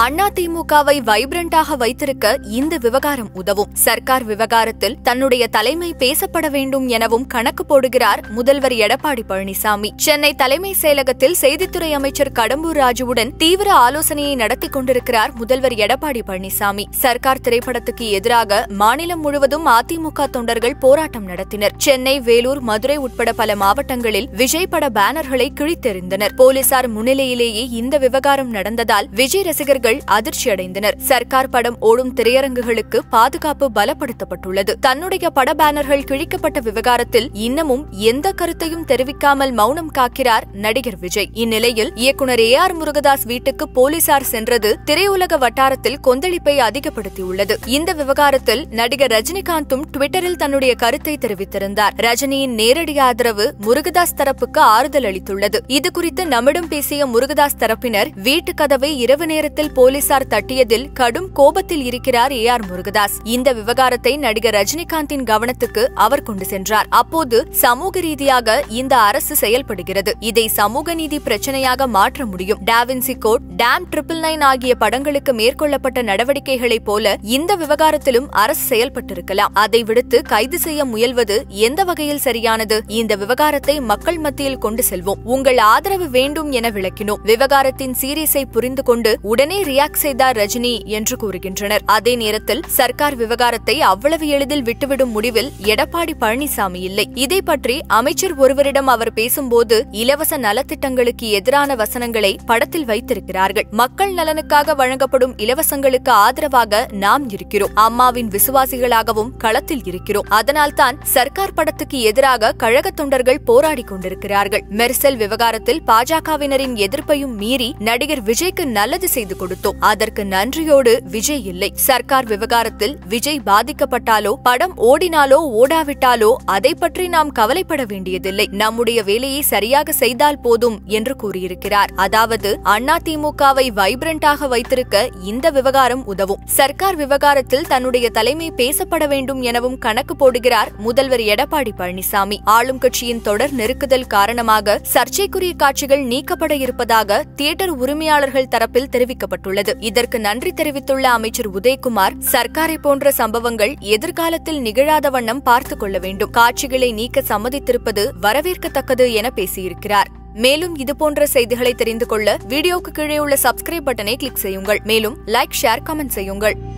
அதிமுகவை வைப்ரண்டாக வைத்திருக்க இந்த விவகாரம் உதவும் சர்க்கார் விவகாரத்தில் தன்னுடைய தலைமை பேசப்பட வேண்டும் எனவும் கணக்கு போடுகிறார் முதல்வர் எடப்பாடி பழனிசாமி சென்னை தலைமை செயலகத்தில் செய்தித்துறை அமைச்சர் கடம்பூர் ராஜுவுடன் தீவிர ஆலோசனையை நடத்தி கொண்டிருக்கிறார் முதல்வர் எடப்பாடி பழனிசாமி சர்க்கார் திரைப்படத்துக்கு எதிராக மாநிலம் முழுவதும் அதிமுக தொண்டர்கள் போராட்டம் நடத்தினர் சென்னை வேலூர் மதுரை உட்பட பல மாவட்டங்களில் விஜய் பட பேனர்களை கிழித்தெறிந்தனர் போலீசார் முன்னிலையிலேயே இந்த விவகாரம் நடந்ததால் விஜய் ரசிகர்கள் அதிர்ச்சியடைந்தனர் சர்க்கார் படம் ஓடும் திரையரங்குகளுக்கு பாதுகாப்பு பலப்படுத்தப்பட்டுள்ளது தன்னுடைய பட பேனர்கள் கிழிக்கப்பட்ட விவகாரத்தில் இன்னமும் எந்த கருத்தையும் தெரிவிக்காமல் மௌனம் காக்கிறார் நடிகர் விஜய் இந்நிலையில் இயக்குனர் ஏ ஆர் முருகதாஸ் வீட்டுக்கு போலீசார் சென்றது திரையுலக வட்டாரத்தில் கொந்தளிப்பை அதிகப்படுத்தியுள்ளது இந்த விவகாரத்தில் நடிகர் ரஜினிகாந்தும் ட்விட்டரில் தன்னுடைய கருத்தை தெரிவித்திருந்தார் ரஜினியின் நேரடி ஆதரவு முருகதாஸ் தரப்புக்கு ஆறுதல் அளித்துள்ளது இதுகுறித்து நம்மிடம் பேசிய முருகதாஸ் தரப்பினர் வீட்டு கதவை இரவு நேரத்தில் போலீசார் தட்டியதில் கடும் கோபத்தில் இருக்கிறார் ஏ ஆர் முருகதாஸ் இந்த விவகாரத்தை நடிகர் ரஜினிகாந்தின் கவனத்துக்கு அவர் கொண்டு சென்றார் அப்போது சமூக ரீதியாக இந்த அரசு செயல்படுகிறது இதை சமூக நீதி பிரச்சனையாக மாற்ற முடியும் Da Vinci Code Dam triple nine ஆகிய படங்களுக்கு மேற்கொள்ளப்பட்ட நடவடிக்கைகளைப் போல இந்த விவகாரத்திலும் அரசு செயல்பட்டிருக்கலாம் அதை விடுத்து கைது செய்ய முயல்வது எந்த வகையில் சரியானது இந்த விவகாரத்தை மக்கள் மத்தியில் கொண்டு செல்வோம் உங்கள் ஆதரவு வேண்டும் என விளக்கினோம் விவகாரத்தின் சீரியஸை புரிந்து கொண்டு உடனே ரியாக்ட் செய்தார் ரஜினி என்று கூறுகின்றனர் அதே நேரத்தில் சர்க்கார் விவகாரத்தை அவ்வளவு எளிதில் விட்டுவிடும் முடிவில் எடப்பாடி பழனிசாமி இல்லை இதை பற்றி அமைச்சர் ஒருவரிடம் அவர் பேசும்போது இலவச நலத்திட்டங்களுக்கு எதிரான வசனங்களை படத்தில் வைத்திருக்கிறார்கள் மக்கள் நலனுக்காக வழங்கப்படும் இலவசங்களுக்கு ஆதரவாக நாம் இருக்கிறோம் அம்மாவின் விசுவாசிகளாகவும் களத்தில் இருக்கிறோம் அதனால்தான் சர்க்கார் படத்துக்கு எதிராக கழக தொண்டர்கள் போராடிக் கொண்டிருக்கிறார்கள் மெர்சல் விவகாரத்தில் பாஜகவினரின் எதிர்ப்பையும் மீறி நடிகர் விஜய்க்கு நல்லது செய்து கொடுத்தோம் அதற்கு நன்றியோடு விஜய் இல்லை சர்க்கார் விவகாரத்தில் விஜய் பாதிக்கப்பட்டாலோ படம் ஓடினாலோ ஓடாவிட்டாலோ அதை பற்றி நாம் கவலைப்பட வேண்டியதில்லை நம்முடைய வேலையை சரியாக செய்தால் போதும் என்று கூறியிருக்கிறார் அதாவது அதிமுகவை வைப்ரண்டாக வைத்திருக்க இந்த விவகாரம் உதவும் சர்க்கார் விவகாரத்தில் தன்னுடைய தலைமை பேசப்பட வேண்டும் எனவும் கணக்கு போடுகிறார் முதல்வர் எடப்பாடி பழனிசாமி ஆளும் கட்சியின் தொடர் நெருக்குதல் காரணமாக சர்ச்சைக்குரிய காட்சிகள் நீக்கப்பட இருப்பதாக தியேட்டர் உரிமையாளர்கள் தரப்பில் தெரிவிக்கப்பட்டுள்ளது இதற்கு நன்றி தெரிவித்துள்ள அமைச்சர் உதயகுமார் சர்க்காரை போன்ற சம்பவங்கள் எதிர்காலத்தில் நிகழாத வண்ணம் பார்த்துக் கொள்ள வேண்டும் காட்சிகளை நீக்க சம்மதித்திருப்பது வரவேற்கத்தக்கது என பேசியிருக்கிறார் மேலும் இதுபோன்ற செய்திகளை தெரிந்து கொள்ள வீடியோக்கு கீழே உள்ள சப்ஸ்கிரைப் பட்டனை கிளிக் செய்யுங்கள் மேலும் லைக் ஷேர் கமெண்ட் செய்யுங்கள்